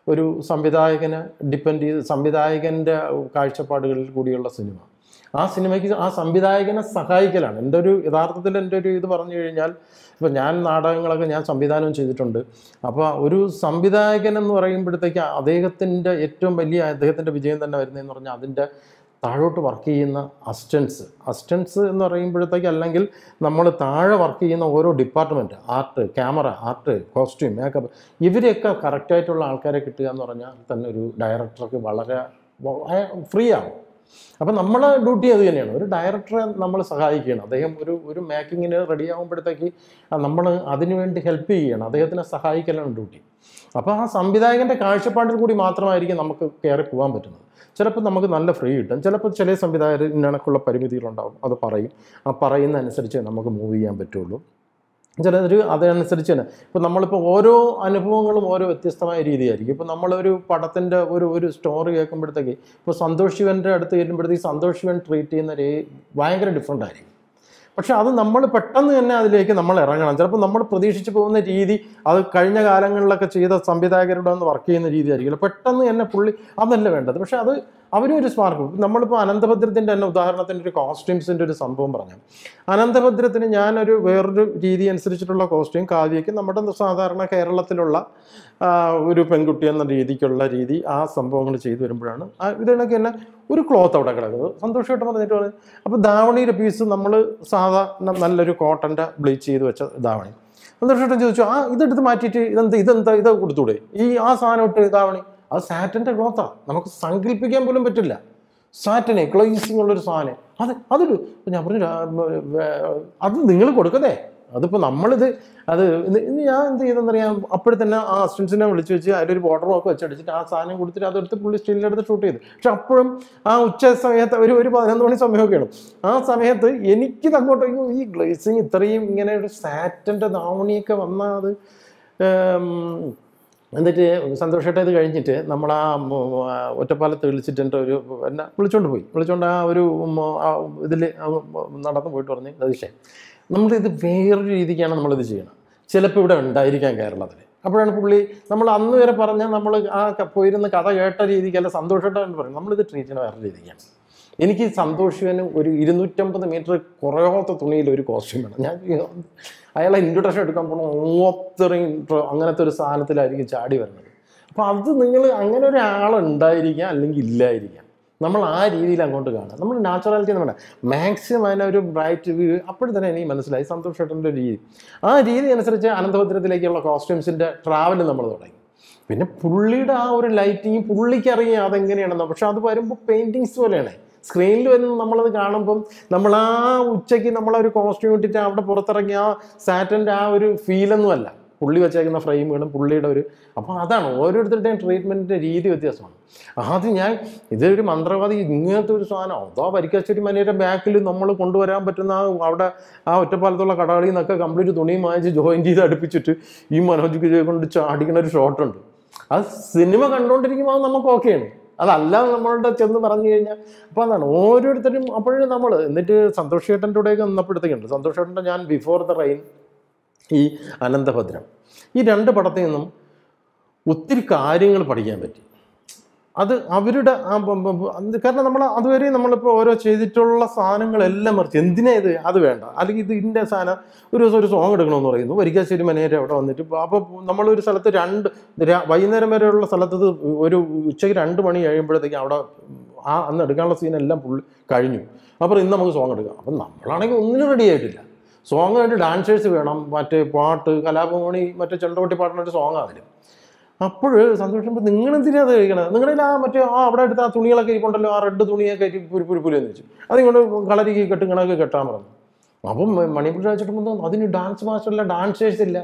ഒരു സംവിധായകനെ ഡിപ്പെൻഡ് ചെയ്ത് സംവിധായകൻ്റെ കാഴ്ചപ്പാടുകളിൽ കൂടിയുള്ള സിനിമ ആ സിനിമയ്ക്ക് ആ സംവിധായകനെ സഹായിക്കലാണ് എൻ്റെ ഒരു യഥാർത്ഥത്തിൽ എൻ്റെ ഒരു ഇത് പറഞ്ഞു കഴിഞ്ഞാൽ ഇപ്പം ഞാൻ നാടകങ്ങളൊക്കെ ഞാൻ സംവിധാനം ചെയ്തിട്ടുണ്ട് അപ്പോൾ ഒരു സംവിധായകൻ എന്ന് പറയുമ്പോഴത്തേക്ക് അദ്ദേഹത്തിൻ്റെ ഏറ്റവും വലിയ അദ്ദേഹത്തിൻ്റെ വിജയം തന്നെ വരുന്നതെന്ന് പറഞ്ഞാൽ അതിൻ്റെ താഴോട്ട് വർക്ക് ചെയ്യുന്ന അസിസ്റ്റൻസ് അസിസ്റ്റൻസ് എന്ന് പറയുമ്പോഴത്തേക്ക് അല്ലെങ്കിൽ നമ്മൾ താഴെ വർക്ക് ചെയ്യുന്ന ഓരോ department art camera art costume makeup ഇവരെയൊക്കെ കറക്റ്റായിട്ടുള്ള ആൾക്കാരെ കിട്ടുക എന്ന് പറഞ്ഞാൽ തന്നെ ഒരു ഡയറക്ടർക്ക് വളരെ ഫ്രീ ആവും അപ്പം നമ്മളെ ഡ്യൂട്ടി അത് തന്നെയാണ് ഒരു ഡയറക്ടറെ നമ്മൾ സഹായിക്കുകയാണ് അദ്ദേഹം ഒരു ഒരു മേക്കിങ്ങിന് റെഡി ആകുമ്പോഴത്തേക്ക് നമ്മൾ അതിനുവേണ്ടി ഹെൽപ്പ് ചെയ്യണം അദ്ദേഹത്തിനെ സഹായിക്കലാണ് ഡ്യൂട്ടി അപ്പോൾ ആ സംവിധായകൻ്റെ കാഴ്ചപ്പാടിൽ കൂടി മാത്രമായിരിക്കും നമുക്ക് കയറി പോകാൻ പറ്റുന്നത് ചിലപ്പോൾ നമുക്ക് നല്ല ഫ്രീ കിട്ടും ചിലപ്പോൾ ചില സംവിധായകർ ഇന്നണക്കുള്ള പരിമിതികളുണ്ടാവും അത് പറയും ആ പറയുന്ന അനുസരിച്ച് നമുക്ക് മൂവ് ചെയ്യാൻ പറ്റുള്ളൂ ചിലർ അതനുസരിച്ച് തന്നെ ഇപ്പോൾ നമ്മളിപ്പോൾ ഓരോ അനുഭവങ്ങളും ഓരോ വ്യത്യസ്തമായ രീതിയായിരിക്കും ഇപ്പോൾ നമ്മളൊരു പടത്തിൻ്റെ ഒരു ഒരു സ്റ്റോറി കേൾക്കുമ്പോഴത്തേക്ക് ഇപ്പോൾ സന്തോഷ് ശിവൻ്റെ അടുത്ത് ചെല്ലുമ്പോഴത്തേക്ക് സന്തോഷ് ശിവൻ ട്രീറ്റ് ചെയ്യുന്ന രീ ഭയങ്കര ഡിഫറെൻ്റ് ആയിരിക്കും പക്ഷെ അത് നമ്മൾ പെട്ടെന്ന് തന്നെ അതിലേക്ക് നമ്മൾ ഇറങ്ങണം ചിലപ്പോൾ നമ്മൾ പ്രതീക്ഷിച്ച് പോകുന്ന രീതി അത് കഴിഞ്ഞ കാലങ്ങളിലൊക്കെ ചെയ്ത സംവിധായകരുടെ ഒന്ന് വർക്ക് ചെയ്യുന്ന രീതി ആയിരിക്കില്ല പെട്ടെന്ന് തന്നെ പുള്ളി അതല്ല വേണ്ടത് പക്ഷെ അത് അവരും ഒരു സ്മാർക്ക് നമ്മളിപ്പോൾ അനന്തഭദ്രത്തിൻ്റെ തന്നെ ഉദാഹരണത്തിൻ്റെ ഒരു കോസ്റ്റ്യൂംസിൻ്റെ ഒരു സംഭവം പറഞ്ഞു അനന്തഭദ്രത്തിന് ഞാനൊരു വേറൊരു രീതി അനുസരിച്ചിട്ടുള്ള കോസ്റ്റ്യൂം കാവ്യയ്ക്ക് നമ്മുടെ സാധാരണ കേരളത്തിലുള്ള ആ, ഒരു പെൺകുട്ടി എന്ന രീതിക്കുള്ള രീതി ആ സംഭവങ്ങൾ ചെയ്തു വരുമ്പോഴാണ് ആ ഇതിനൊക്കെ തന്നെ ഒരു ക്ലോത്ത് അവിടെ കിടക്കുന്നത് സന്തോഷമായിട്ട് പറഞ്ഞിട്ട് പറഞ്ഞു അപ്പോൾ ധാവണിയുടെ പീസ് നമ്മൾ സാധാരണ നല്ലൊരു കോട്ടൻ്റെ ബ്ലീച്ച് ചെയ്ത് വെച്ച ധാവണി സന്തോഷമായിട്ടും ചോദിച്ചു ആ ഇതെടുത്ത് മാറ്റിയിട്ട് ഇതെന്താ ഇതെന്താ ഇത് കൊടുത്തൂടെ ഈ ആ സാധനം ഇട്ട് ധാവണി അത് സാറ്റിൻ്റെ ക്ലോത്താണ് നമുക്ക് സങ്കല്പിക്കാൻ പോലും പറ്റില്ല സാറ്റിനെ ക്ലോയിസിങ് ഉള്ളൊരു സാധനം അത് അതൊരു ഇപ്പൊ ഞാൻ പറഞ്ഞു "ആ, ഉം, വേ- അത് നിങ്ങൾ കൊടുക്കതേ അതിപ്പോൾ നമ്മളിത് അത് ഇന്ന് ഇന്ന് ഞാൻ എന്ത് ചെയ്തെന്നറിയാം അപ്പോഴും തന്നെ ആ അസിസ്റ്റൻസിനെ വിളിച്ച് വെച്ച് അതിലൊരു ബോർഡർ ഒക്കെ വെച്ചടിച്ചിട്ട് ആ സാധനം കൊടുത്തിട്ട് അതെടുത്ത് പുള്ളി സ്റ്റില്ലെടുത്ത് ഷൂട്ട് ചെയ്തു പക്ഷെ അപ്പോഴും ആ ഉച്ച സമയത്ത് ഒരു ഒരു പതിനൊന്ന് മണി സമയമൊക്കെയാണ് ആ സമയത്ത് എനിക്കിത് അങ്ങോട്ട് അയ്യോ, ഈ ഗ്ലേസിങ് ഇത്രയും ഇങ്ങനെ ഒരു സാറ്റിൻ്റെ ധാവണിയൊക്കെ വന്നാൽ അത് ഏം, എന്നിട്ട് സന്തോഷമായിട്ട് ഇത് കഴിഞ്ഞിട്ട് നമ്മൾ ആ ഒറ്റപ്പാലത്ത് വിളിച്ചിട്ടുണ്ട് ഒരു എന്നെ വിളിച്ചോണ്ട് പോയി വിളിച്ചോണ്ട് ആ ഒരു ഇതിൽ നടന്നു പോയിട്ട് പറഞ്ഞ് സതീഷേ നമ്മളിത് വേറൊരു രീതിക്കാണ് നമ്മളിത് ചെയ്യണം ചിലപ്പോൾ ഇവിടെ ഉണ്ടായിരിക്കാം കേരളത്തിൽ അപ്പോഴാണ് പുള്ളി നമ്മൾ അന്ന് വരെ പറഞ്ഞ നമ്മൾ ആ ക- പോയിരുന്ന കഥ കേട്ട രീതിക്കല്ല സന്തോഷമായിട്ടാണ് പറയും നമ്മളിത് ട്രീറ്റ് ചെയ്യുന്ന വേറെ രീതിക്കാണ് എനിക്ക് സന്തോഷിവന് ഒരു ഇരുന്നൂറ്റമ്പത് മീറ്റർ കുറയാത്ത തുണിയിൽ ഒരു കോസ്റ്റ്യൂം വേണം ഞാൻ അയാളെ ഇൻട്രൊഡക്ഷൻ എടുക്കാൻ പോകണം അത്രയും intro- അങ്ങനത്തെ ഒരു സാധനത്തിലായിരിക്കും ചാടി വരുന്നത് അപ്പോൾ അത് നിങ്ങൾ അങ്ങനെ ഒരാളുണ്ടായിരിക്കാം അല്ലെങ്കിൽ ഇല്ലായിരിക്കാം നമ്മൾ ആ രീതിയിൽ അങ്ങോട്ട് കാണാം നമ്മൾ നാച്ചുറാലിറ്റി എന്ന് വേണ്ട മാക്സിമം അതിനെ ഒരു ബ്രൈറ്റ് വ്യൂ അപ്പോഴും തന്നെ എനിക്ക് മനസ്സിലായി സന്തോഷ് ചേട്ടൻ്റെ ഒരു രീതി ആ രീതി അനുസരിച്ച് അനന്തഭദ്രത്തിലേക്കുള്ള കോസ്റ്റ്യൂംസിൻ്റെ ട്രാവൽ നമ്മൾ തുടങ്ങി പിന്നെ പുള്ളിയുടെ ആ ഒരു ലൈറ്റിങ് പുള്ളിക്കറിയാം അതെങ്ങനെയാണെന്ന് പക്ഷെ അത് വരുമ്പോൾ പെയിൻറ്റിങ്സ് പോലെയാണ് സ്ക്രീനിൽ വരുന്ന നമ്മളത് കാണുമ്പം നമ്മൾ ആ ഉച്ചയ്ക്ക് നമ്മളൊരു കോസ്റ്റ്യൂം ഇട്ടിട്ട് അവിടെ പുറത്തിറങ്ങിയ ആ സാറ്റൻ്റെ ആ ഒരു ഫീലൊന്നുമല്ല പുള്ളി വെച്ചേക്കുന്ന ഫ്രെയിമുകളും പുള്ളിയുടെ ഒരു അപ്പോൾ അതാണ് ഓരോരുത്തരുടെയും ട്രീറ്റ്മെൻറ്റിൻ്റെ രീതി വ്യത്യാസമാണ് ആദ്യം ഞാൻ ഇതൊരു മന്ത്രവാദി ഇങ്ങനത്തെ ഒരു സാധനം അതോ വരിക്കാശ്ശേരി മനയുടെ ബാക്കിൽ നമ്മൾ കൊണ്ടുവരാൻ പറ്റുന്ന ആ അവിടെ ആ ഒറ്റപ്പാലത്തുള്ള കടകളിൽ നിന്നൊക്കെ കംപ്ലീറ്റ് തുണിയും വാങ്ങിച്ച് ജോയിൻ ചെയ്ത് അടുപ്പിച്ചിട്ട് ഈ മനോജ് കൊണ്ട് ചാടിക്കുന്ന ഒരു ഷോട്ടുണ്ട് അത് സിനിമ കണ്ടുകൊണ്ടിരിക്കുമ്പോൾ അത് നമുക്ക് ഓക്കെയാണ് അതല്ല നമ്മളുടെ ചെന്ന് പറഞ്ഞു കഴിഞ്ഞാൽ അപ്പോൾ അതാണ് ഓരോരുത്തരും അപ്പോഴും നമ്മൾ എന്നിട്ട് സന്തോഷ് ചേട്ടൻ്റെ കൂടെയൊക്കെ നിന്നപ്പോഴത്തേക്കുണ്ട് സന്തോഷ് ചേട്ടൻ്റെ ഞാൻ ബിഫോർ ദ റെയിൻ ഈ അനന്തഭദ്രം ഈ രണ്ട് പടത്തിൽ നിന്നും ഒത്തിരി കാര്യങ്ങൾ പഠിക്കാൻ പറ്റി അത് അവരുടെ ആ ബ- ബ- ബ- അത് കാരണം നമ്മൾ അതുവരെ നമ്മളിപ്പോൾ ഓരോ ചെയ്തിട്ടുള്ള സാധനങ്ങളെല്ലാം മറിച്ച് എന്തിനാ ഇത് അത് വേണ്ട അല്ലെങ്കിൽ ഇത് ഇതിൻ്റെ സാധനം ഒരു ദിവസം ഒരു സോങ് എടുക്കണമെന്ന് പറയുന്നു വരിക്കാശ്ശേരി മനേരെ അവിടെ വന്നിട്ട് അപ്പോൾ നമ്മളൊരു സ്ഥലത്ത് രണ്ട് രാ- വൈകുന്നേരം വരെയുള്ള സ്ഥലത്ത് ഇത് ഒരു ഉച്ചയ്ക്ക് രണ്ട് മണി കഴിയുമ്പോഴത്തേക്കും അവിടെ ആ അന്ന് എടുക്കാനുള്ള സീനെല്ലാം പുള്ളി കഴിഞ്ഞു അപ്പോൾ ഇന്ന് നമുക്ക് സോങ് എടുക്കാം അപ്പം നമ്മളാണെങ്കിൽ ഒന്നിനും റെഡി ആയിട്ടില്ല സോങ് ആയിട്ട് ഡാൻസേഴ്സ് വേണം മറ്റേ പാട്ട് കലാഭവണി മറ്റേ ചെണ്ടകൊട്ടി പാടുന്ന ഒരു സോങ് അതിൽ അപ്പോൾ സന്തോഷം നിങ്ങൾ എന്തിനാ അത് കഴിക്കണത് നിങ്ങളുടെ ആ മറ്റേ ആ അവിടെ എടുത്ത ആ തുണികളൊക്കെ ഇരിപ്പുണ്ടല്ലോ ആ റെഡ് തുണിയൊക്കെ ഇരി പുരി പുരി പുരി എന്ന് വെച്ചു അതിങ്ങോട്ട് കളരിക്ക് കെട്ടും കണക്ക് കെട്ടാൻ പറഞ്ഞു അപ്പം മണിപ്പൂർ രാജിട്ട് അതിന് ഡാൻസ് മാസ്റ്ററില്ല ഡാൻസേഴ്സ് ഇല്ല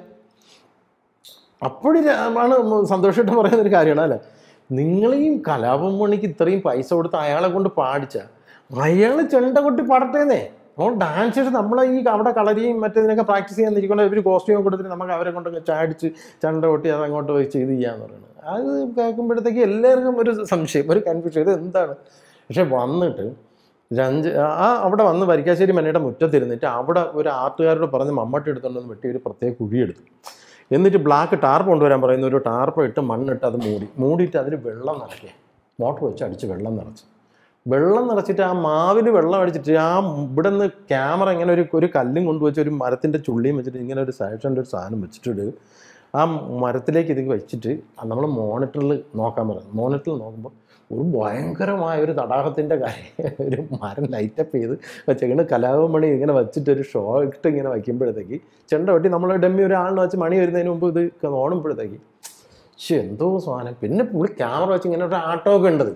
അപ്പോഴാണ് സന്തോഷമായിട്ട് പറയുന്ന ഒരു കാര്യമാണ് അല്ലേ നിങ്ങളെയും കലാപം മണിക്ക് ഇത്രയും പൈസ കൊടുത്ത് അയാളെ കൊണ്ട് പാടിച്ച അയാൾ ചെണ്ട കൊട്ടി പാടട്ടേന്നേ അപ്പോൾ ഡാൻസേഴ്സ് നമ്മളെ ഈ അവിടെ കളരിയും മറ്റേതിനൊക്കെ പ്രാക്ടീസ് ചെയ്യാൻ ഇരിക്കുന്ന ഇവർ കോസ്റ്റ്യൂം കൊടുത്തിട്ട് നമുക്ക് അവരെ കൊണ്ടൊക്കെ ചാടിച്ച് ചെണ്ട കൊട്ടി അത് അങ്ങോട്ട് പോയി ചെയ്ത് ചെയ്യാന്ന് പറയുന്നത് അത് കേൾക്കുമ്പോഴത്തേക്ക് എല്ലാവർക്കും ഒരു സംശയം ഒരു കൺഫ്യൂഷൻ ഇത് എന്താണ് പക്ഷെ വന്നിട്ട് രഞ്ജ് ആ അവിടെ വന്ന് വരിക്കാശ്ശേരി മനയുടെ മുറ്റത്തിരുന്നിട്ട് അവിടെ ഒരു ആർട്ടുകാരോട് പറഞ്ഞ് മമ്മട്ടി എടുത്തുകൊണ്ടെന്ന് വെട്ടി ഒരു പ്രത്യേക കുഴിയെടുത്തു എന്നിട്ട് ബ്ലാക്ക് ടാർപ്പ് കൊണ്ടുവരാൻ പറയുന്ന ഒരു ടാർപ്പ് ഇട്ട് മണ്ണിട്ട് അത് മൂടി മൂടിയിട്ട് അതിൽ വെള്ളം നിറയ്ക്കുക മോട്ടർ വെച്ച് അടിച്ച് വെള്ളം നിറച്ച് വെള്ളം നിറച്ചിട്ട് ആ മാവിൽ വെള്ളം അടിച്ചിട്ട് ആ ഇവിടെ നിന്ന് ക്യാമറ ഇങ്ങനെ ഒരു ഒരു കല്ലും കൊണ്ടുവച്ച് ഒരു മരത്തിൻ്റെ ചുള്ളിയും വെച്ചിട്ട് ഇങ്ങനെ ഒരു സൈഷൻ്റെ ഒരു സാധനം വെച്ചിട്ട് ആ മരത്തിലേക്ക് ഇത് വെച്ചിട്ട് നമ്മൾ മോണിറ്ററിൽ നോക്കാൻ പറഞ്ഞു മോണിറ്ററിൽ നോക്കുമ്പോൾ ഒരു ഭയങ്കരമായ ഒരു തടാകത്തിൻ്റെ കാര്യം ഒരു മരം ലൈറ്റപ്പ് ചെയ്ത് വെച്ചേക്കണ് കലാപമണി ഇങ്ങനെ വെച്ചിട്ട് ഒരു ഷോ ഇട്ട് ഇങ്ങനെ വയ്ക്കുമ്പോഴത്തേക്ക് ചെണ്ട വെട്ടി നമ്മൾ ഡമ്മി ഒരാളിനെ വെച്ച് മണി വരുന്നതിന് മുമ്പ് ഇത് ഓണുമ്പോഴത്തേക്ക് പക്ഷെ എന്തോ സാധനം പിന്നെ പുള്ളി ക്യാമറ വെച്ച് ഇങ്ങനെ ഒരു ആട്ടോ ഒക്കെ ഉണ്ടത്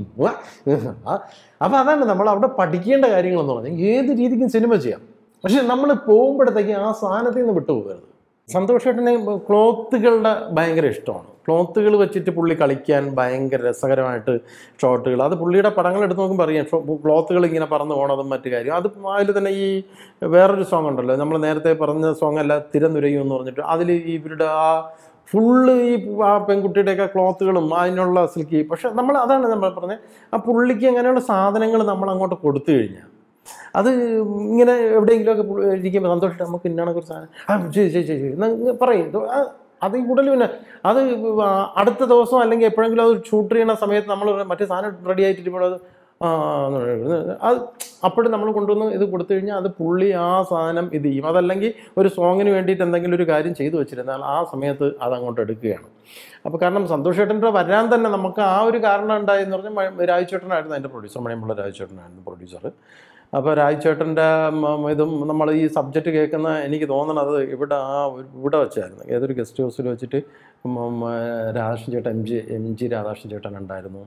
അപ്പോൾ അതാണ് നമ്മൾ അവിടെ പഠിക്കേണ്ട കാര്യങ്ങളെന്ന് പറഞ്ഞാൽ ഏത് രീതിക്കും സിനിമ ചെയ്യാം പക്ഷെ നമ്മൾ പോകുമ്പോഴത്തേക്ക് ആ സാധനത്തിൽ നിന്ന് വിട്ടുപോകരുത് സന്തോഷേട്ടന് ക്ലോത്തുകളുടെ ഭയങ്കര ഇഷ്ടമാണ് ക്ലോത്തുകൾ വെച്ചിട്ട് പുള്ളി കളിക്കാൻ ഭയങ്കര രസകരമായിട്ട് ഷോട്ടുകൾ അത് പുള്ളിയുടെ പടങ്ങൾ എടുത്ത് നോക്കുമ്പോൾ അറിയാം ക്ലോത്തുകൾ ഇങ്ങനെ പറന്ന് പോണതും മറ്റു കാര്യം അത് അതിൽ തന്നെ ഈ വേറൊരു സോങ് ഉണ്ടല്ലോ നമ്മൾ നേരത്തെ പറഞ്ഞ സോങ് അല്ല തിരന്നുരയും എന്ന് പറഞ്ഞിട്ട് അതിൽ ഇവരുടെ ആ ഫുള്ള് ഈ ആ പെൺകുട്ടിയുടെയൊക്കെ ക്ലോത്തുകളും അതിനുള്ള സിൽക്കി പക്ഷെ നമ്മൾ അതാണ് നമ്മൾ പറഞ്ഞത് ആ പുള്ളിക്ക് അങ്ങനെയുള്ള സാധനങ്ങൾ നമ്മൾ അങ്ങോട്ട് കൊടുത്തു കഴിഞ്ഞാൽ അത് ഇങ്ങനെ എവിടെയെങ്കിലുമൊക്കെ പുള്ളി ഇരിക്കുമ്പോൾ സന്തോഷിട്ട് നമുക്ക് ഇന്നാണ് ഒരു സാധനം ആ ശരി ശരി ശരി എന്നാ ഇങ്ങ് പറയും ഇത് ആ, അത് ഈ കൂടുതൽ പിന്നെ അത് ആ അടുത്ത ദിവസം അല്ലെങ്കിൽ എപ്പോഴെങ്കിലും അത് ഷൂട്ട് ചെയ്യുന്ന സമയത്ത് നമ്മൾ മറ്റേ സാധനം റെഡി ആയിട്ടിരിക്കുമ്പോൾ അത് ആ എന്ന് പറയുന്നത് അത് അപ്പോഴും നമ്മൾ കൊണ്ടുവന്ന് ഇത് കൊടുത്തു കഴിഞ്ഞാൽ അത് പുള്ളി ആ സാധനം ഇത് ചെയ്യും അതല്ലെങ്കിൽ ഒരു സോങ്ങിന് വേണ്ടിയിട്ട് എന്തെങ്കിലും ഒരു കാര്യം ചെയ്തു വെച്ചിരുന്നാൽ ആ സമയത്ത് അത് അങ്ങോട്ട് എടുക്കുകയാണ് അപ്പോൾ കാരണം സന്തോഷ് ചേട്ടൻ്റെ വരാൻ തന്നെ നമുക്ക് ആ ഒരു കാരണം ഉണ്ടായെന്ന് പറഞ്ഞാൽ മ- രാജുചേട്ടനായിരുന്നു അതിൻ്റെ പ്രൊഡ്യൂസർ മണിയമ്പുള്ള രാജുചേട്ടനായിരുന്നു പ്രൊഡ്യൂസർ അപ്പോൾ രാജുചേട്ടൻ്റെ മ- ഇതും നമ്മൾ ഈ സബ്ജക്റ്റ് കേൾക്കുന്ന എനിക്ക് തോന്നണത് ഇവിടെ ആ ഒരു- ഇവിടെ വെച്ചായിരുന്നു ഏതൊരു ഗസ്റ്റ് ഹൗസിൽ വെച്ചിട്ട് മ- മ- രാധാകൃഷ്ണൻ ചേട്ടൻ M G M G Radhakrishnan ചേട്ടൻ ഉണ്ടായിരുന്നു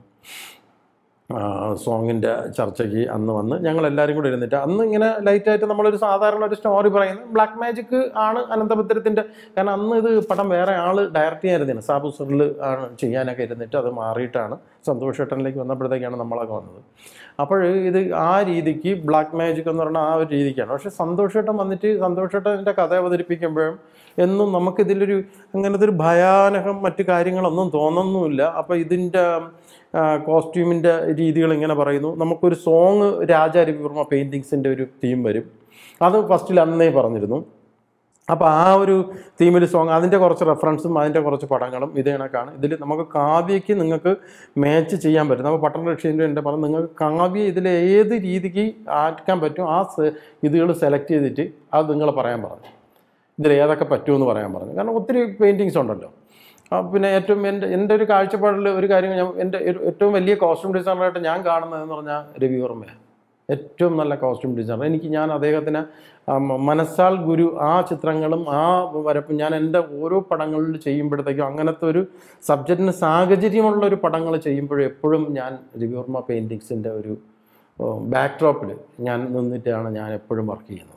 സോങ്ങിൻ്റെ ചർച്ചയ്ക്ക് അന്ന് വന്ന് ഞങ്ങൾ എല്ലാവരും കൂടെ ഇരുന്നിട്ട് അന്ന് ഇങ്ങനെ ലൈറ്റായിട്ട് നമ്മളൊരു സാധാരണ ഒരു സ്റ്റോറി പറയുന്നത് ബ്ലാക്ക് മാജിക് ആണ് അനന്തപുരത്തിൻ്റെ കാരണം അന്ന് ഇത് പടം വേറെ ആൾ ഡയറക്റ്റ് ചെയ്യാനിരുന്നില്ല സാബുസറിൽ ആണ് ചെയ്യാനൊക്കെ ഇരുന്നിട്ട് അത് മാറിയിട്ടാണ് സന്തോഷ് ചേട്ടനിലേക്ക് വന്നപ്പോഴത്തേക്കാണ് നമ്മളൊക്കെ വന്നത് അപ്പോൾ ഇത് ആ രീതിക്ക് ബ്ലാക്ക് മാജിക് എന്ന് പറഞ്ഞാൽ ആ ഒരു രീതിക്കാണ് പക്ഷേ സന്തോഷ് ചേട്ടൻ വന്നിട്ട് സന്തോഷ് ചേട്ടൻ്റെ കഥ അവതരിപ്പിക്കുമ്പോഴും എന്നും നമുക്കിതിലൊരു അങ്ങനത്തെ ഒരു ഭയാനകം മറ്റു കാര്യങ്ങളൊന്നും തോന്നുന്നുമില്ല അപ്പോൾ ഇതിൻ്റെ കോസ്റ്റ്യൂമിൻ്റെ രീതികൾ ഇങ്ങനെ പറയുന്നു നമുക്കൊരു സോങ് രാജാ രവിവർമ്മ പെയിൻറ്റിങ്സിൻ്റെ ഒരു തീം വരും അത് ഫസ്റ്റിൽ അന്നേ പറഞ്ഞിരുന്നു അപ്പോൾ ആ ഒരു തീമിൽ സോങ് അതിൻ്റെ കുറച്ച് റെഫറൻസും അതിൻ്റെ കുറച്ച് പടങ്ങളും ഇത് കണക്കാണ് ഇതിൽ നമുക്ക് കാവ്യയ്ക്ക് നിങ്ങൾക്ക് മാച്ച് ചെയ്യാൻ പറ്റും നമ്മൾ പട്ടണ ലക്ഷ്യൻ്റെ എൻ്റെ പറഞ്ഞു നിങ്ങൾക്ക് കാവ്യ ഇതിൽ ഏത് രീതിക്ക് ആക്കാൻ പറ്റും ആ ഇതുകൾ സെലക്ട് ചെയ്തിട്ട് അത് നിങ്ങൾ പറയാൻ പറഞ്ഞു ഇതിൽ ഏതൊക്കെ പറ്റുമെന്ന് പറയാൻ പറഞ്ഞു കാരണം ഒത്തിരി പെയിൻറ്റിങ്സ് ഉണ്ടല്ലോ ആ, പിന്നെ ഏറ്റവും എൻ്റെ എൻ്റെ ഒരു കാഴ്ചപ്പാടിൽ ഒരു കാര്യം ഞാൻ എൻ്റെ ഒരു- ഏറ്റവും വലിയ കോസ്റ്റ്യൂം ഡിസൈനറായിട്ട് ഞാൻ കാണുന്നതെന്ന് പറഞ്ഞാൽ രവി വർമ്മയാണ് ഏറ്റവും നല്ല കോസ്റ്റ്യൂം ഡിസൈനർ എനിക്ക് ഞാൻ അദ്ദേഹത്തിന് ആ, മ- മനസ്സാൽ ഗുരു ആ ചിത്രങ്ങളും ആ വരപ്പും ഞാൻ എൻ്റെ ഓരോ പടങ്ങളിൽ ചെയ്യുമ്പോഴത്തേക്കും അങ്ങനത്തെ ഒരു സബ്ജക്റ്റിന് സാഹചര്യമുള്ള ഒരു പടങ്ങൾ ചെയ്യുമ്പോഴും എപ്പോഴും ഞാൻ രവിവർമ്മ പെയിൻറ്റിങ്സിൻ്റെ ഒരു ബാക്ക് ഡ്രോപ്പിൽ ഞാൻ നിന്നിട്ടാണ് ഞാൻ എപ്പോഴും വർക്ക് ചെയ്യുന്നത്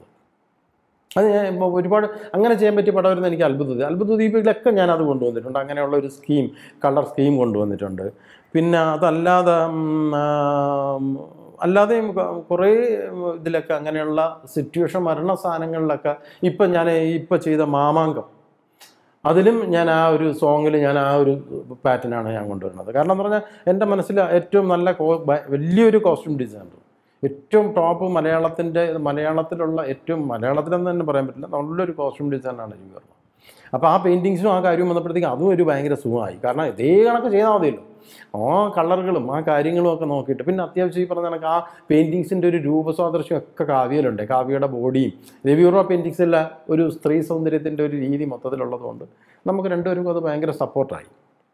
അത് ഞാൻ ഇപ്പൊ ഒരുപാട് അങ്ങനെ ചെയ്യാൻ പറ്റിയ പടം വരുന്ന എനിക്ക് അത്ഭുത ദ്വീപ്. അത്ഭുത ദ്വീപിലൊക്കെ ഞാൻ അത് കൊണ്ടുവന്നിട്ടുണ്ട് അങ്ങനെയുള്ള ഒരു സ്കീം കളർ സ്കീം കൊണ്ടുവന്നിട്ടുണ്ട് പിന്നെ അതല്ലാതെ ഉം, ആ, അല്ലാതെയും ക- കുറേ ഇതിലൊക്കെ അങ്ങനെയുള്ള സിറ്റുവേഷൻ മരണ സാധനങ്ങളിലൊക്കെ ഇപ്പം ഞാൻ ഇപ്പം ചെയ്ത മാമാങ്കം അതിലും ഞാൻ ആ ഒരു സോങ്ങിൽ ഞാൻ ആ ഒരു പാറ്റേണാണ് ഞാൻ കൊണ്ടുവരുന്നത് കാരണം എന്ന് പറഞ്ഞാൽ എൻ്റെ മനസ്സിൽ ഏറ്റവും നല്ല കോ ബ- വലിയൊരു കോസ്റ്റ്യൂം ഡിസൈനർ ഏറ്റവും ടോപ്പ് മലയാളത്തിൻ്റെ മലയാളത്തിലുള്ള ഏറ്റവും മലയാളത്തിലെന്ന് തന്നെ പറയാൻ പറ്റില്ല നല്ലൊരു കോസ്റ്റ്യൂം ഡിസൈനറാണ് രവി വർമ്മ അപ്പോൾ ആ പെയിൻറ്റിങ്സും ആ കാര്യവും വന്നപ്പോഴത്തേക്കും അതും ഒരു ഭയങ്കര സുഖമായി കാരണം ഇതേ കണക്ക് ചെയ്താൽ മതിയല്ലോ ആ കളറുകളും ആ കാര്യങ്ങളും ഒക്കെ നോക്കിയിട്ട് പിന്നെ അത്യാവശ്യം ഈ പറഞ്ഞ കണക്ക് ആ പെയിൻറ്റിങ്സിൻ്റെ ഒരു രൂപസാദൃശ്യം ഒക്കെ കാവ്യയിലുണ്ട് കാവ്യയുടെ ബോഡിയും രവിവർമ്മ പെയിൻറ്റിങ്സിലെ ഒരു സ്ത്രീ സൗന്ദര്യത്തിൻ്റെ ഒരു രീതി മൊത്തത്തിലുള്ളതുകൊണ്ട് നമുക്ക് രണ്ടുപേർക്കും അത് ഭയങ്കര സപ്പോർട്ടായി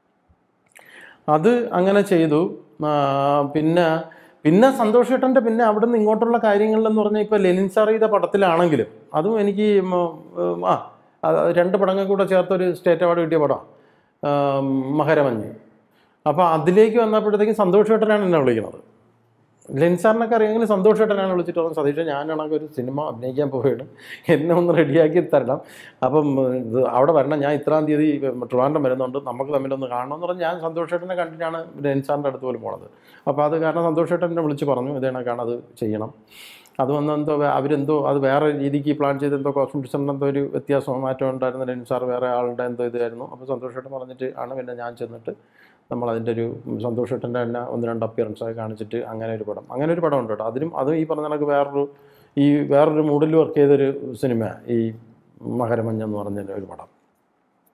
അത് അങ്ങനെ ചെയ്തു ആ, പിന്നെ പിന്നെ സന്തോഷ് ഏട്ടൻ്റെ പിന്നെ അവിടെ നിന്ന് ഇങ്ങോട്ടുള്ള കാര്യങ്ങളിലെന്ന് പറഞ്ഞാൽ ഇപ്പോൾ ലെനിൻ സാർ ചെയ്ത പടത്തിലാണെങ്കിലും അതും എനിക്ക് ഉം, ഉം, ആ അത് രണ്ട് പടങ്ങൾ കൂടെ ചേർത്തൊരു സ്റ്റേറ്റ് അവാർഡ് കിട്ടിയ പടം മകരമഞ്ഞ് അപ്പോൾ അതിലേക്ക് വന്നപ്പോഴത്തേക്കും സന്തോഷ് ഏട്ടനാണ് എന്നെ വിളിക്കുന്നത് ലെൻസാറിനൊക്കെ അറിയാമെങ്കിൽ സന്തോഷ് ഏട്ടനാണ് വിളിച്ചിട്ട് പറഞ്ഞു സതീഷ് ഞാനാണെങ്കിൽ ഒരു സിനിമ അഭിനയിക്കാൻ പോവുകയാണ് എന്നെ ഒന്ന് റെഡിയാക്കി തരണം അപ്പം ഇത് അവിടെ വരണം ഞാൻ ഇത്രാം തീയതി ട്രിവാൻഡ്രം വരുന്നുണ്ട് നമുക്ക് തമ്മിലൊന്ന് കാണണമെന്ന് പറഞ്ഞ് ഞാൻ സന്തോഷ് ഏട്ടനെ കണ്ടിട്ടാണ് ലെൻസാറിൻ്റെ അടുത്ത് പോലും പോണത് അപ്പോൾ അത് കാരണം സന്തോഷ് ഏട്ടനെ വിളിച്ച് പറഞ്ഞു ഇതേ കണക്കാണ് അത് ചെയ്യണം അത് വന്ന് എന്തോ വേ- അവരെന്തോ അത് വേറെ രീതിക്ക് പ്ലാൻ ചെയ്ത് എന്തോ കോസ്റ്റ്യൂം ഡിസൈനിൽ എന്തോ ഒരു വ്യത്യാസം മാറ്റം ഉണ്ടായിരുന്നു ലെൻസാർ വേറെ ആളുടെ എന്തോ ഇതായിരുന്നു അപ്പോൾ സന്തോഷ് ഏട്ടൻ പറഞ്ഞിട്ട് ആണ് പിന്നെ ഞാൻ ചെന്നിട്ട് നമ്മൾ അതിൻ്റെ ഒരു സന്തോഷ് ഏട്ടൻ്റെ തന്നെ ഒന്ന് രണ്ട് appearance ഒക്കെ കാണിച്ചിട്ട് അങ്ങനെ ഒരു പടം അങ്ങനെ ഒരു പടം ഉണ്ട് കേട്ടോ അതിനും അതും ഈ പറഞ്ഞ കണക്ക് വേറൊരു ഈ വേറൊരു മൂഡിൽ വർക്ക് ചെയ്തൊരു സിനിമ ഈ മകരമഞ്ഞ് എന്ന് പറഞ്ഞ ഒരു പടം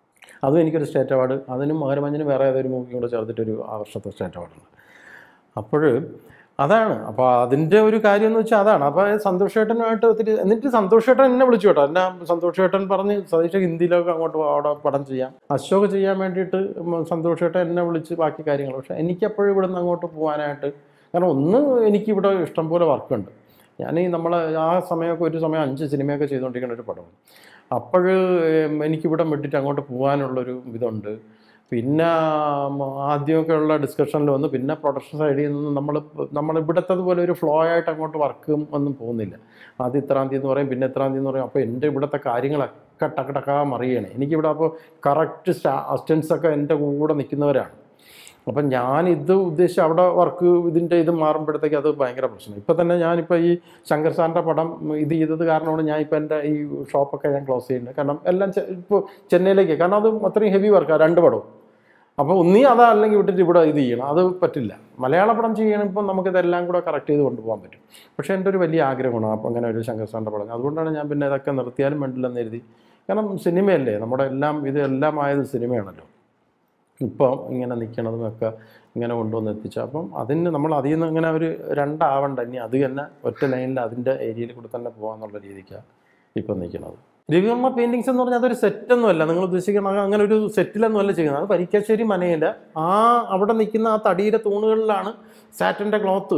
അതും എനിക്കൊരു സ്റ്റേറ്റ് അവാർഡ് അതിനും മകരമഞ്ഞിന് വേറെ ഏതൊരു മൂവിയും കൂടെ ചേർത്തിട്ടൊരു ആ വർഷത്തെ സ്റ്റേറ്റ് അവാർഡുണ്ട് അപ്പോൾ അതാണ് അപ്പോൾ അതിൻ്റെ ഒരു കാര്യം എന്ന് വെച്ചാൽ അതാണ് അപ്പോൾ സന്തോഷേട്ടനുമായിട്ട് ഒത്തിരി എന്നിട്ട് സന്തോഷേട്ടൻ എന്നെ വിളിച്ചു കേട്ടോ എന്നെ സന്തോഷേട്ടൻ പറഞ്ഞ് സതീഷ് ഹിന്ദിയിലൊക്കെ അങ്ങോട്ട് പോ, അവിടെ പടം ചെയ്യാം അശോക് ചെയ്യാൻ വേണ്ടിയിട്ട് ഉം സന്തോഷേട്ടൻ എന്നെ വിളിച്ച് ബാക്കി കാര്യങ്ങൾ പക്ഷേ എനിക്കപ്പോഴും ഇവിടെ നിന്ന് അങ്ങോട്ട് പോകാനായിട്ട് കാരണം ഒന്ന് എനിക്കിവിടെ ഇഷ്ടംപോലെ വർക്കുണ്ട് ഞാൻ ഈ നമ്മൾ ആ സമയമൊക്കെ ഒരു സമയം അഞ്ച് സിനിമയൊക്കെ ചെയ്തുകൊണ്ടിരിക്കുന്ന ഒരു പടമാണ് അപ്പോൾ എനിക്കിവിടെ വിട്ടിട്ട് അങ്ങോട്ട് പോകാനുള്ളൊരു ഇതുണ്ട് പിന്നെ ഉം, ആദ്യമൊക്കെ ഉള്ള ഡിസ്കഷനിൽ വന്നു പിന്നെ പ്രൊഡക്ഷൻ സൈഡിൽ നിന്ന് നമ്മൾ നമ്മൾ ഇവിടുത്തത് പോലെ ഒരു ഫ്ലോ ആയിട്ട് അങ്ങോട്ട് വർക്കും ഒന്നും പോകുന്നില്ല ആദ്യം ഇത്രാം തീയതി എന്ന് പറയും പിന്നെ ഇത്രാം തീയതി എന്ന് പറയും അപ്പോൾ എൻ്റെ ഇവിടുത്തെ കാര്യങ്ങളൊക്കെ ടക്ക് ടക്കാ മറിയണേ എനിക്കിവിടെ അപ്പോൾ കറക്റ്റ് അസിസ്റ്റൻസ് ഒക്കെ എൻ്റെ കൂടെ നിൽക്കുന്നവരാണ് അപ്പം ഞാൻ ഇത് ഉദ്ദേശിച്ച് അവിടെ വർക്ക് ഇതിൻ്റെ ഇത് മാറുമ്പോഴത്തേക്ക് അത് ഭയങ്കര പ്രശ്നം ഇപ്പം തന്നെ ഞാനിപ്പോൾ ഈ ശങ്കർ സാറിൻ്റെ പടം ഇത് ചെയ്തത് കാരണമാണ് ഞാൻ ഇപ്പോൾ എൻ്റെ ഈ ഷോപ്പൊക്കെ ഞാൻ ക്ലോസ് ചെയ്യുന്നത് കാരണം എല്ലാം ചെ- ഇപ്പോൾ ചെന്നൈയിലേക്ക് കാരണം അത് അത്രയും ഹെവി വർക്കാണ് രണ്ട് പടവും അപ്പോൾ ഒന്നീ അതാ അല്ലെങ്കിൽ വിട്ടിട്ട് ഇവിടെ ഇത് ചെയ്യണം അത് പറ്റില്ല മലയാള പടം ചെയ്യണമ്പോൾ നമുക്കിതെല്ലാം കൂടെ കറക്റ്റ് ചെയ്ത് കൊണ്ടുപോകാൻ പറ്റും പക്ഷേ എൻ്റെ ഒരു വലിയ ആഗ്രഹമാണ് അപ്പോൾ അങ്ങനെ ഒരു ശങ്കർ സാറിൻ്റെ പടം അതുകൊണ്ടാണ് ഞാൻ പിന്നെ ഇതൊക്കെ നിർത്തിയാലും വേണ്ടില്ലെന്ന് എഴുതി കാരണം സിനിമയല്ലേ നമ്മുടെ എല്ലാം ഇത് എല്ലാം ആയത് സിനിമയാണല്ലോ ഇപ്പോൾ ഇങ്ങനെ നിൽക്കണതും ഒക്കെ ഇങ്ങനെ കൊണ്ടുവന്ന് എത്തിച്ചു അപ്പം അതിന് നമ്മൾ അതിൽ നിന്ന് ഇങ്ങനെ ഒരു രണ്ടാവണ്ട ഇനി അത് തന്നെ ഒറ്റ ലൈനിൽ അതിൻ്റെ ഏരിയയിൽ കൂടെ തന്നെ പോകാന്നുള്ള രീതിക്കാണ് ഇപ്പം നിൽക്കുന്നത് രവിവർമ്മ പെയിൻറ്റിങ്സ് എന്ന് പറഞ്ഞാൽ അതൊരു സെറ്റൊന്നുമല്ല നിങ്ങൾ ഉദ്ദേശിക്കുന്ന അങ്ങനെ ഒരു സെറ്റിലൊന്നും അല്ല ചെയ്യുന്നത് അത് പരിക്കാശ്ശേരി മനയിൽ ആ അവിടെ നിൽക്കുന്ന ആ തടിയുടെ തൂണുകളിലാണ് സാറ്റൻ്റെ ക്ലോത്ത്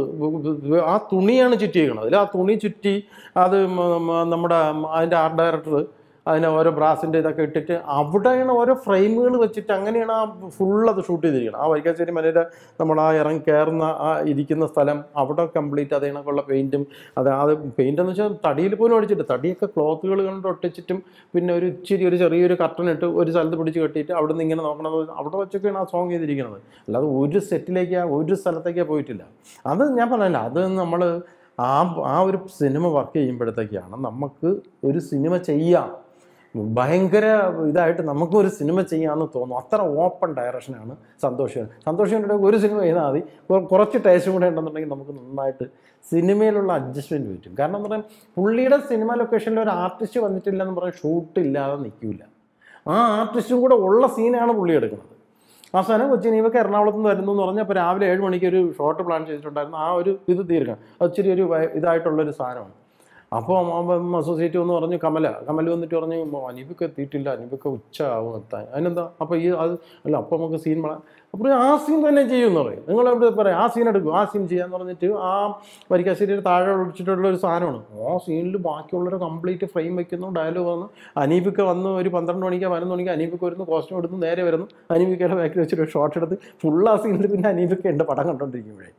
ആ തുണിയാണ് ചുറ്റിയിരിക്കുന്നത് അതിൽ ആ തുണി ചുറ്റി അത് മ- മ- നമ്മുടെ അതിൻ്റെ ആർട്ട് ഡയറക്ടർ അതിന് ഓരോ ബ്രാസിൻ്റെ ഇതൊക്കെ ഇട്ടിട്ട് അവിടെയാണ് ഓരോ ഫ്രെയിമുകൾ വെച്ചിട്ട് അങ്ങനെയാണ് ആ ഫുൾ അത് ഷൂട്ട് ചെയ്തിരിക്കുന്നത് ആ വൈകാശ്ശേരി മലയുടെ നമ്മൾ ആ ഇറങ്ങി കയറുന്ന ആ ഇരിക്കുന്ന സ്ഥലം അവിടെ കംപ്ലീറ്റ് അതേ കണക്കുള്ള പെയിൻറ്റും അത് അത് പെയിൻ്റ് എന്ന് വെച്ചാൽ തടിയിൽ പോലും അടിച്ചിട്ട് തടിയൊക്കെ ക്ലോത്തുകൾ കൊണ്ട് ഒട്ടിച്ചിട്ടും പിന്നെ ഒരു ഇച്ചിരി ഒരു ചെറിയൊരു കർട്ടൻ ഇട്ട് ഒരു സ്ഥലത്ത് പിടിച്ച് കെട്ടിയിട്ട് അവിടെ നിന്ന് ഇങ്ങനെ നോക്കണത് അവിടെ വെച്ചൊക്കെയാണ് ആ സോങ് ചെയ്തിരിക്കുന്നത് അല്ലാതെ ഒരു സെറ്റിലേക്ക് ഒരു സ്ഥലത്തേക്കേ പോയിട്ടില്ല അത് ഞാൻ പറഞ്ഞില്ല അത് നമ്മൾ ആ ആ ഒരു സിനിമ വർക്ക് ചെയ്യുമ്പോഴത്തേക്കാണ് നമുക്ക് ഒരു സിനിമ ചെയ്യാം ഭയങ്കര ഇതായിട്ട് നമുക്കൊരു സിനിമ ചെയ്യാമെന്ന് തോന്നും അത്ര ഓപ്പൺ ഡയറക്ഷനാണ് സന്തോഷം സന്തോഷത്തിൻ്റെ ഒരു സിനിമ ചെയ്താൽ മതി കൊ- കുറച്ച് ടേസ്റ്റും കൂടെ ഉണ്ടെന്നുണ്ടെങ്കിൽ നമുക്ക് നന്നായിട്ട് സിനിമയിലുള്ള അഡ്ജസ്റ്റ്മെൻറ്റ് പറ്റും കാരണം എന്ന് പറയാൻ പുള്ളിയുടെ സിനിമ ലൊക്കേഷനിൽ ഒരു ആർട്ടിസ്റ്റ് വന്നിട്ടില്ലെന്ന് പറഞ്ഞാൽ ഷൂട്ട് ഇല്ലാതെ നിൽക്കില്ല ആ ആർട്ടിസ്റ്റും കൂടെ ഉള്ള സീനാണ് പുള്ളി എടുക്കുന്നത് അവസാനം കൊച്ചിൻ ഇവക്ക് എറണാകുളത്ത് നിന്ന് വരുന്നു എന്ന് പറഞ്ഞാൽ അപ്പോൾ രാവിലെ ഏഴ് മണിക്ക് ഒരു ഷോട്ട് പ്ലാൻ ചെയ്തിട്ടുണ്ടായിരുന്നു ആ ഒരു ഇത് തീർക്കണം അത് ഇച്ചിരി ഒരു വയ- ഇതായിട്ടുള്ളൊരു സാധനമാണ് അപ്പോൾ അസോസിയേറ്റ് എന്ന് പറഞ്ഞു കമല കമൽ വന്നിട്ട് പറഞ്ഞു "മോ, അനീബിക്ക് എത്തിയിട്ടില്ല അനീബിക്ക് ഉച്ച ആവും എത്താൻ അതിനെന്താ അപ്പോൾ ഈ അത് അല്ല അപ്പോൾ നമുക്ക് സീൻ അപ്പോൾ ആ സീൻ തന്നെ ചെയ്യുമെന്ന് പറയും നിങ്ങൾ എവിടെ പറയാം ആ സീൻ എടുക്കും ആ സീൻ ചെയ്യാന്ന് പറഞ്ഞിട്ട് ആ വരിക്കാശ്ശേരിയുടെ താഴെ ഒളിച്ചിട്ടുള്ള ഒരു സാധനമാണ് ആ സീനിൽ ബാക്കിയുള്ളവരെ കംപ്ലീറ്റ് ഫ്രെയിം വെക്കുന്നു ഡയലോഗ് വന്നു അനീബിക്ക വന്ന് ഒരു പന്ത്രണ്ട് മണിക്ക് പതിനൊന്ന് മണിക്ക് അനീബിക്ക വരുന്നു കോസ്റ്റ്യൂം എടുത്ത് നേരെ വരുന്നു അനീബിക്കയുടെ ബാക്കിൽ വെച്ചിട്ട് ഒരു ഷോട്ട് എടുത്ത് ഫുൾ ആ സീനിൽ പിന്നെ അനീബിക്ക എൻ്റെ പടം കണ്ടോണ്ടിരിക്കുമ്പോഴേ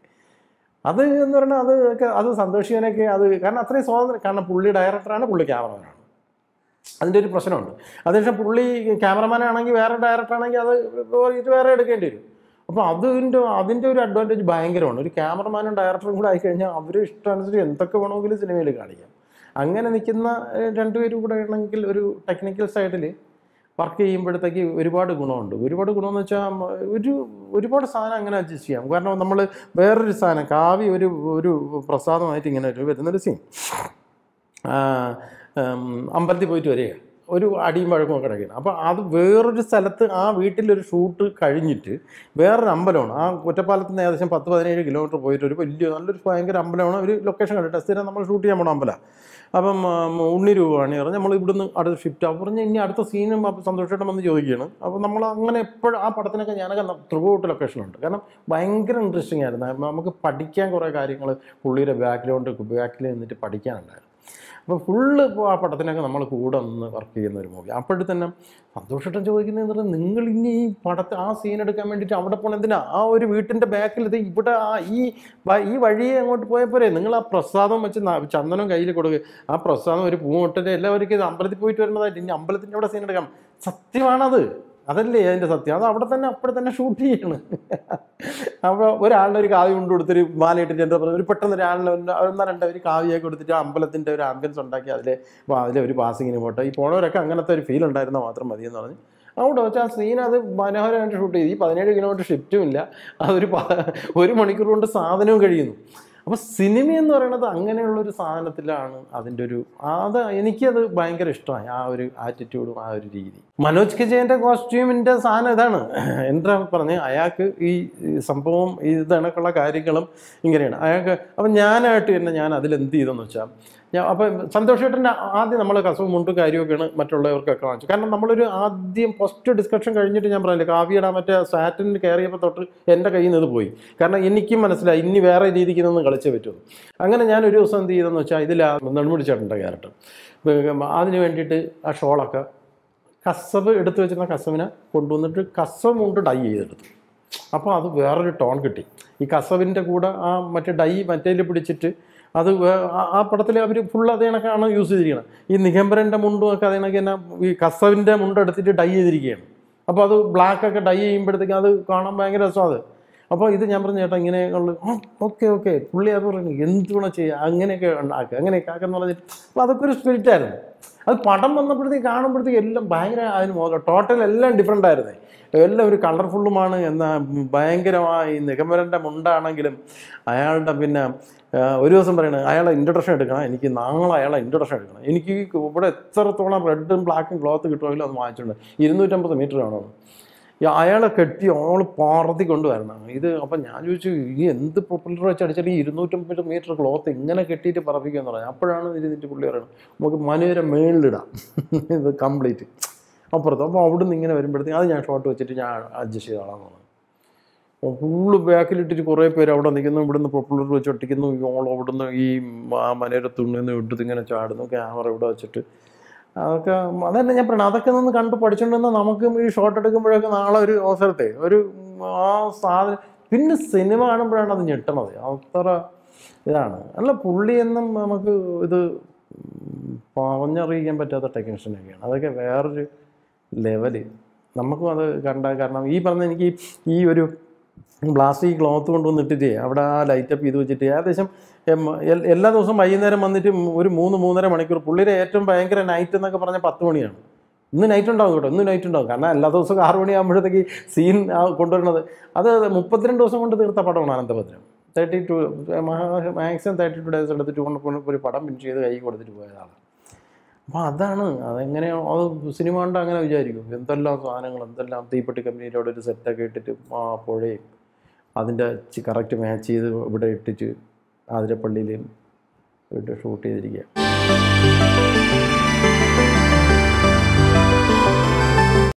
അത് എന്ന് പറഞ്ഞാൽ അത് ഒക്കെ അത് സന്തോഷിക്കാനൊക്കെ അത് കാരണം അത്രയും സ്വാതന്ത്ര്യം കാരണം പുള്ളി ഡയറക്ടറാണ് പുള്ളി ക്യാമറമാനാണ് അതിൻ്റെ ഒരു പ്രശ്നമുണ്ട് അതിനുശേഷം പുള്ളി ക്യാമറമാൻ ആണെങ്കിൽ വേറെ ഡയറക്ടർ ആണെങ്കിൽ അത് ഇത് വേറെ എടുക്കേണ്ടി വരും അപ്പോൾ അതിൻ്റെ അതിൻ്റെ ഒരു അഡ്വാൻറ്റേജ് ഭയങ്കരമാണ് ഒരു ക്യാമറമാനും ഡയറക്ടറും കൂടെ ആയിക്കഴിഞ്ഞാൽ അവർ ഇഷ്ടമനുസരിച്ച് എന്തൊക്കെ വേണമെങ്കിലും സിനിമയിൽ കാണിക്കാം അങ്ങനെ നിൽക്കുന്ന ഏഹ്, രണ്ടുപേരും കൂടെ ആണെങ്കിൽ ഒരു ടെക്നിക്കൽ സൈഡിൽ വർക്ക് ചെയ്യുമ്പോഴത്തേക്ക് ഒരുപാട് ഗുണമുണ്ട് ഒരുപാട് ഗുണമെന്ന് വെച്ചാൽ ഒരു ഒരുപാട് സാധനം അങ്ങനെ അഡ്ജസ്റ്റ് ചെയ്യാം കാരണം നമ്മൾ വേറൊരു സാധനം കാവ്യ ഒരു ഒരു പ്രസാദമായിട്ട് ഇങ്ങനെ ഒരു വരുന്നൊരു സീൻ അമ്പലത്തിൽ പോയിട്ട് വരിക ഒരു അടിയും വഴക്കും കിടക്കുകയാണ് അപ്പോൾ അത് വേറൊരു സ്ഥലത്ത് ആ വീട്ടിലൊരു ഷൂട്ട് കഴിഞ്ഞിട്ട് വേറൊരു അമ്പലമാണ് ആ ഒറ്റപ്പാലത്ത് നിന്ന് ഏകദേശം പത്ത് പതിനേഴ് കിലോമീറ്റർ പോയിട്ട് ഒരു വലിയ നല്ലൊരു ഭയങ്കര അമ്പലമാണ് ഒരു ലൊക്കേഷൻ കണ്ടിട്ട് സ്ഥിരം നമ്മൾ ഷൂട്ട് ചെയ്യാൻ പോകണം അമ്പലം അപ്പം ഉം, ഉണ്ണി രൂപമാണ് പറഞ്ഞ് നമ്മൾ ഇവിടുന്ന് അടുത്ത ഷിഫ്റ്റ് ആവും പറഞ്ഞ് ഇനി അടുത്ത സീനും അപ്പോൾ സന്തോഷമായിട്ട് വന്ന് ചോദിക്കുകയാണ് അപ്പോൾ നമ്മൾ അങ്ങനെ എപ്പോഴും ആ പടത്തിനൊക്കെ ഞാനൊക്കെ ത്രൂ ഔട്ട് ലൊക്കേഷനുണ്ട് കാരണം ഭയങ്കര ഇൻട്രസ്റ്റിംഗ് ആയിരുന്നു നമുക്ക് പഠിക്കാൻ കുറേ കാര്യങ്ങൾ പുള്ളിയുടെ ബാക്ക്ഗ്രൗണ്ട് ബാക്കിൽ നിന്നിട്ട് പഠിക്കാനുണ്ടായിരുന്നു അപ്പോൾ ഫുള്ള് ഇപ്പോൾ ആ പടത്തിനൊക്കെ നമ്മൾ കൂടെ നിന്ന് വർക്ക് ചെയ്യുന്ന ഒരു മൂവി അപ്പോഴും തന്നെ സന്തോഷേട്ടൻ ചോദിക്കുന്നത് പറഞ്ഞാൽ നിങ്ങൾ ഇനി ഈ പടത്തെ ആ സീൻ എടുക്കാൻ വേണ്ടിയിട്ട് അവിടെ പോകണം എന്തിനാ ആ ഒരു വീട്ടിൻ്റെ ബാക്കിൽ ഇത് ഇവിടെ ആ ഈ വ- ഈ വഴിയെ അങ്ങോട്ട് പോയപ്പോരെ നിങ്ങൾ ആ പ്രസാദം വെച്ച് ന- ചന്ദനം കയ്യിൽ കൊടുക്കുക ആ പ്രസാദം ഒരു പൂമുട്ടിൻ്റെ എല്ലാവർക്കും ഇത് അമ്പലത്തിൽ പോയിട്ട് വരുന്നതായിട്ട് ഇനി അമ്പലത്തിൻ്റെ അവിടെ സീൻ എടുക്കാം സത്യമാണത് അതല്ലേ അതിൻ്റെ സത്യം അത് അവിടെ തന്നെ അപ്പോൾ തന്നെ ഷൂട്ട് ചെയ്യണ് അപ്പോൾ ഒരാളിന് ഒരു കാവ്യ കൊണ്ട് കൊടുത്തൊരു മാലയിട്ടിട്ട് എന്താ പറയുക ഒരു പെട്ടെന്ന് ഒരാളിന് ഒന്ന് ഒന്നോ രണ്ടോ ഒരു കാവ്യൊക്കെ കൊടുത്തിട്ട് ആ അമ്പലത്തിൻ്റെ ഒരു ആംബിയൻസ് ഉണ്ടാക്കി അതിലെ അതിലെ ഒരു പാസിങ്ങിന് പോട്ടെ ഈ പോണവരൊക്കെ അങ്ങനത്തെ ഒരു ഫീൽ ഉണ്ടായിരുന്നാൽ മാത്രം മതി എന്ന് പറഞ്ഞ് അവിടെ വെച്ചാൽ ആ സീൻ അത് മനോഹരമായിട്ട് ഷൂട്ട് ചെയ്തു ഈ പതിനേഴ് കിലോമീറ്റർ ഷിഫ്റ്റും ഇല്ല അതൊരു പ- ഒരു മണിക്കൂർ കൊണ്ട് സാധനവും കഴിയുന്നു അപ്പോൾ സിനിമ എന്ന് പറയുന്നത് അങ്ങനെയുള്ളൊരു സാധനത്തിലാണ് അതിൻ്റെ ഒരു അത് എനിക്കത് ഭയങ്കര ഇഷ്ടമായി ആ ഒരു ആറ്റിറ്റ്യൂഡും ആ ഒരു രീതി മനോജ് കെജയൻ്റെ കോസ്റ്റ്യൂമിൻ്റെ സാധനം ഇതാണ് എന്താ പറഞ്ഞ് അയാൾക്ക് ഈ ഈ സംഭവം ഈ ഇതണക്കുള്ള കാര്യങ്ങളും ഇങ്ങനെയാണ് അയാൾക്ക് അപ്പം ഞാനായിട്ട് തന്നെ ഞാൻ അതിൽ എന്ത് ചെയ്തെന്ന് വെച്ചാൽ ഞാൻ അപ്പം സന്തോഷേട്ടൻ്റെ ആദ്യം നമ്മൾ കസവും മുണ്ടും കാര്യമൊക്കെയാണ് മറ്റുള്ളവർക്കൊക്കെ വാങ്ങിച്ചു കാരണം നമ്മളൊരു ആദ്യം ഫസ്റ്റ് ഡിസ്കഷൻ കഴിഞ്ഞിട്ട് ഞാൻ പറഞ്ഞില്ല കാവ്യയുടെ മറ്റേ സാറ്റിനിൽ കയറിയപ്പോൾ തൊട്ട് എൻ്റെ കയ്യിൽ നിന്ന് ഇത് പോയി കാരണം എനിക്കും മനസ്സിലായി ഇനി വേറെ രീതിക്ക് നിന്ന് കളിച്ചേ പറ്റുള്ളൂ അങ്ങനെ ഞാൻ ഒരു ദിവസം എന്ത് ചെയ്തെന്ന് വെച്ചാൽ ഇതിൽ നെടുമുടി ചേട്ടൻ്റെ ക്യാരക്ടർ അതിന് വേണ്ടിയിട്ട് ആ ഷോളൊക്കെ കസവ് എടുത്തു വെച്ചിരുന്ന കസവിനെ കൊണ്ടുവന്നിട്ട് കസവ് കൊണ്ട് ഡൈ ചെയ്തെടുത്തു അപ്പോൾ അത് വേറൊരു ടോൺ കിട്ടി ഈ കസവിൻ്റെ കൂടെ ആ മറ്റേ ഡൈ മറ്റേൽ പിടിച്ചിട്ട് അത് വേ- ആ- ആ പടത്തിൽ അവർ ഫുൾ അതേ കണക്കാണ് യൂസ് ചെയ്തിരിക്കുന്നത് ഈ നിഗംബരൻ്റെ മുണ്ടും ഒക്കെ അതേ കണക്ക് തന്നെ ഈ കസവിൻ്റെ മുണ്ട് എടുത്തിട്ട് ഡൈ ചെയ്തിരിക്കുകയാണ് അപ്പോൾ അത് ബ്ലാക്ക് ഒക്കെ ഡൈ ചെയ്യുമ്പോഴത്തേക്കും അത് കാണാൻ ഭയങ്കര രസമാണ് അത് അപ്പോൾ ഇത് ഞാൻ പറഞ്ഞ ചേട്ടാ ഇങ്ങനെയുള്ള ഓക്കെ ഓക്കെ പുള്ളി അത് പറഞ്ഞു എന്ത് വേണം ചെയ്യുക അങ്ങനെയൊക്കെ ഉണ്ടാക്കുക അങ്ങനെയൊക്കെ ആക്കാന്ന് പറഞ്ഞിട്ട് അപ്പോൾ അതൊക്കെ ഒരു സ്പിരിറ്റ് ആയിരുന്നു അത് പടം വന്നപ്പോഴത്തേക്ക് കാണുമ്പോഴത്തേക്ക് എല്ലാം ഭയങ്കര അതിന് ടോട്ടൽ എല്ലാം ഡിഫറെൻ്റ് ആയിരുന്നേ എല്ലാം ഒരു കളർഫുള്ളുമാണ് എന്നാൽ ഭയങ്കരമായി നിഗമരൻ്റെ മുണ്ടാണെങ്കിലും അയാളുടെ പിന്നെ ആ, ഒരു ദിവസം പറയണത് അയാളെ ഇൻട്രൊഡക്ഷൻ എടുക്കണം എനിക്ക് നാളെ അയാളെ ഇൻട്രൊഡക്ഷൻ എടുക്കണം എനിക്ക് ഈ ഇവിടെ എത്രത്തോളം റെഡും ബ്ലാക്കും ക്ലോത്ത് കിട്ടുമെങ്കിലും അത് വാങ്ങിച്ചിട്ടുണ്ട് ഇരുന്നൂറ്റമ്പത് മീറ്റർ വേണം ഈ അയാളെ കെട്ടി ആൾ പാർത്തി കൊണ്ടുവരണം ഇത് അപ്പം ഞാൻ ചോദിച്ചു ഈ എന്ത് പോപ്പുലർ വെച്ച് അടിച്ചാൽ ഈ ഇരുന്നൂറ്റമ്പത് മീറ്റർ ക്ലോത്ത് ഇങ്ങനെ കെട്ടിയിട്ട് പറപ്പിക്കുക പറഞ്ഞു അപ്പോഴാണ് ഇരുന്നിട്ട് പുള്ളി പറയുന്നത് നമുക്ക് മനോര മേളിലിടാം ഇത് കംപ്ലീറ്റ് അപ്പുറത്ത് അപ്പോൾ അവിടുന്ന് ഇങ്ങനെ വരുമ്പോഴത്തേക്ക് അത് ഞാൻ ഷോട്ട് വെച്ചിട്ട് ഞാൻ അഡ്ജസ്റ്റ് ചെയ്തോളാം പറഞ്ഞു ഫുള്ള് ബാക്കിലിട്ടിട്ട് കുറേ പേര് അവിടെ നിൽക്കുന്നു ഇവിടുന്ന് പോപ്പുലർ വെച്ച് ഒട്ടിക്കുന്നു ഓൾ അവിടുന്ന് ഈ ആ മനേര തുണിന്ന് ഇട്ടിട്ട് ഇങ്ങനെ ചാടുന്നു ക്യാമറ ഇവിടെ വെച്ചിട്ട് അതൊക്കെ അതന്നെ ഞാൻ പറയണം അതൊക്കെ നിന്ന് കണ്ട് പഠിച്ചുകൊണ്ടിരുന്ന നമുക്കും ഈ ഷോട്ട് എടുക്കുമ്പോഴൊക്കെ നാളെ ഒരു അവസരത്തെ ഒരു ആ സാധനം പിന്നെ സിനിമ കാണുമ്പോഴാണ് അത് ഞെട്ടണത് അത്ര ഇതാണ് അല്ല പുള്ളി എന്നും നമുക്ക് ഇത് പറഞ്ഞറിയിക്കാൻ പറ്റാത്ത ടെക്നീഷ്യനൊക്കെയാണ് അതൊക്കെ വേറൊരു ലെവല് നമുക്കും അത് കണ്ട കാരണം ഈ പറഞ്ഞ എനിക്ക് ഈ ഒരു പ്ലാസ്റ്റിക് ക്ലോത്ത് കൊണ്ടുവന്നിട്ടിട്ട് അവിടെ ആ ലൈറ്റപ്പ് ചെയ്ത് വെച്ചിട്ട് ഏകദേശം എം, എൽ- എല്ലാ ദിവസവും വൈകുന്നേരം വന്നിട്ട് ഒരു മൂന്ന് മൂന്നര മണിക്കൂർ പുള്ളിയുടെ ഏറ്റവും ഭയങ്കര നൈറ്റ് എന്നൊക്കെ പറഞ്ഞാൽ പത്ത് മണിയാണ് ഇന്ന് നൈറ്റ് ഉണ്ടാവും കേട്ടോ ഇന്ന് നൈറ്റ് ഉണ്ടാവും കാരണം എല്ലാ ദിവസവും ആറ് മണിയാകുമ്പോഴത്തേക്ക് സീൻ കൊണ്ടുവരുന്നത് അത് മുപ്പത്തിരണ്ട് ദിവസം കൊണ്ട് തീർത്ത പടമാണ് Ananthabhadram thirty two maximum thirty two days എടുത്തിട്ട് കൊണ്ട് ഒരു പടം ഫിനിഷ് ചെയ്ത് കൈ കൊടുത്തിട്ട് പോയതാണ് അപ്പോൾ അതാണ് അതെങ്ങനെയാണ് അത് സിനിമ കണ്ട് അങ്ങനെ വിചാരിക്കും എന്തെല്ലാം സാധനങ്ങൾ എന്തെല്ലാം തീപ്പെട്ടി കമ്പനിയുടെ അവിടെ ഒരു സെറ്റൊക്കെ ഇട്ടിട്ട് ആ പുഴയും അതിൻ്റെ കറക്റ്റ് മാച്ച് ചെയ്ത് ഇവിടെ ഇട്ടിട്ട് ആതിരപ്പള്ളിയിലും ഇട്ട് ഷൂട്ട് ചെയ്തിരിക്കുക